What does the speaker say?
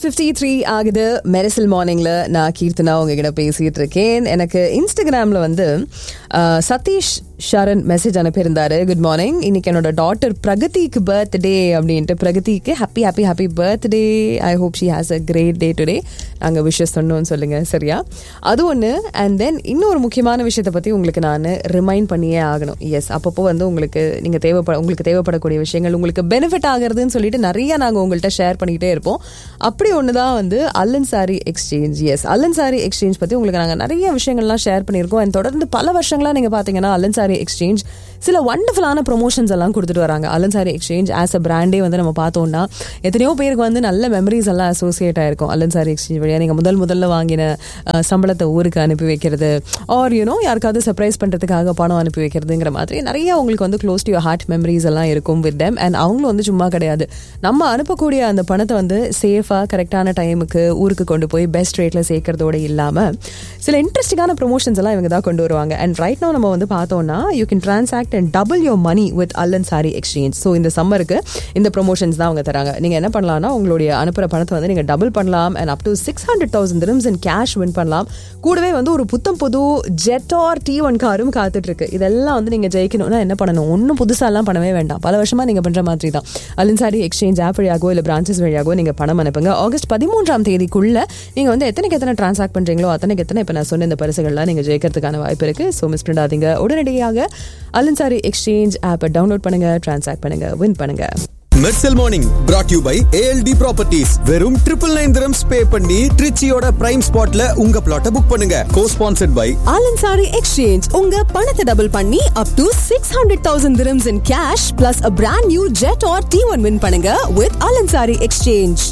fifty three ஆகுது மெரிசல் மார்னிங்ல நான் கீர்த்தனா உங்ககிட்ட பேசிட்டு இருக்கேன் எனக்கு இன்ஸ்டாகிராம்ல வந்து அஹ், சதீஷ் ஷரண் மெசேஜ் அனுப்பியிருந்தாரு குட் மார்னிங் இன்னைக்கு என்னோட டாட்டர் பிரகதிக்கு பர்த்டே அப்படின்ட்டு பிரகதிக்கு happy happy happy birthday I hope she has a great day today நாங்கள் விஷஸ் சொன்னோம்னு சொல்லுங்க சரியா அது ஒன்று அண்ட் தென் இன்னொரு முக்கியமான விஷயத்தை பற்றி உங்களுக்கு நான் ரிமைண்ட் பண்ணியே ஆகணும் எஸ் அப்பப்போ வந்து உங்களுக்கு நீங்கள் தேவைப்பட உங்களுக்கு தேவைப்படக்கூடிய விஷயங்கள் உங்களுக்கு பெனிஃபிட் ஆகிறதுன்னு சொல்லிட்டு நிறைய நாங்கள் உங்கள்கிட்ட ஷேர் பண்ணிக்கிட்டே இருப்போம் அப்படி ஒன்று தான் வந்து Al Ansari exchange yes Al Ansari exchange பற்றி உங்களுக்கு நாங்கள் நிறைய விஷயங்கள்லாம் ஷேர் பண்ணியிருக்கோம் அண்ட் தொடர்ந்து பல வருஷங்களாக நீங்கள் பார்த்தீங்கன்னா அல்லன் சாரி எக்ஸ்சேஞ்ச் சில வண்டர்ஃபுல்லான ப்ரொமோஷன்ஸ் எல்லாம் கொடுத்துட்டு வராங்க Al Ansari exchange as a பிராண்டே வந்து நம்ம பார்த்தோம்னா எத்தனையோ பேருக்கு வந்து நல்ல மெமரிஸ் எல்லாம் அசோசியேட் ஆயிருக்கும் அல்லன் சாரி எக்ஸ்சேஞ்ச் வழியாக நீங்கள் முதல் முதல்ல வாங்கின அஹ், சம்பளத்தை ஊருக்கு அனுப்பி வைக்கிறது ஆர் யூனோ யாருக்காவது சர்ப்ரைஸ் பண்ணுறதுக்காக பணம் அனுப்பி வைக்கிறதுங்கிற மாதிரி நிறைய உங்களுக்கு வந்து close to your heart memories எல்லாம் இருக்கும் வித் them அண்ட் அவங்களும் வந்து சும்மா கிடையாது நம்ம அனுப்பக்கூடிய அந்த பணத்தை வந்து சேஃபாக கரெக்டான டைமுக்கு ஊருக்கு கொண்டு போய் பெஸ்ட் ரேட்டில் சேர்க்கறதோட இல்லாமல் சில இன்ட்ரெஸ்டிங்கான ப்ரொமோஷன்ஸ் எல்லாம் இவங்க தான் கொண்டு வருவாங்க அண்ட் ரைட் நோ நம்ம வந்து பார்த்தோம்னா you can transact and double your money with Al Ansari exchange so இந்த சம்மருக்கு இந்த ப்ரொமோஷன்ஸ் தான் அவங்க தராங்க நீங்கள் என்ன பண்ணலாம்னா உங்களுடைய அனுப்புகிற பணத்தை வந்து நீங்கள் டபுள் பண்ணலாம் and up to six hundred thousand dirhams in cash win பண்ணலாம் கூடவே வந்து ஒரு புத்தம் புது ஜெட் ஆர் டி ஒன் காரும் காத்துட்டு இருக்கு இதெல்லாம் வந்து நீங்கள் ஜெயிக்கணும்னா என்ன பண்ணணும் ஒன்றும் புதுசாலாம் பண்ணவே வேண்டாம் பல வருஷமா நீங்கள் பண்ணுற மாதிரி தான் அலின்சாரி எக்ஸ்சேஞ்ச் ஆப் வழியாகவோ இல்லை பிரான்ச்சஸ் வழியாகவோ நீங்கள் பணம் அனுப்புங்க ஆகஸ்ட் பதிமூன்றாம் தேதிக்குள்ள நீங்கள் வந்து எத்தனைக்கு எத்தனை டிரான்சாக்ட் பண்ணுறீங்களோ அத்தனைக்கு எத்தனை இப்போ நான் சொன்ன இந்த பரிசுகள்லாம் நீங்கள் ஜெயிக்கிறதுக்கான வாய்ப்பு இருக்கு ஸோ மிஸ் பண்ணிடாதீங்க உடனடியாக அலின்சாரி எக்ஸ்சேஞ்ச் ஆப்பை டவுன்லோட் பண்ணுங்க டிரான்சாக்ட் பண்ணுங்க வின் பண்ணுங்க மெர்சல் morning brought you by ALT properties வெறும் ட்ரிபிள் நைன் திரம்ஸ் பே பண்ணி ட்ரிச்சியோட பிரைம் ஸ்பாட்ல உங்க பிளாட்டை புக் பண்ணுங்க co sponsored by Al Ansari exchange உங்க பணத்தை டபுள் பண்ணி up to six hundred thousand dirhams in cash plus a brand new jet R T one win பண்ணுங்க வித் ஆலன்சாரி எக்ஸ்சேஞ்ச்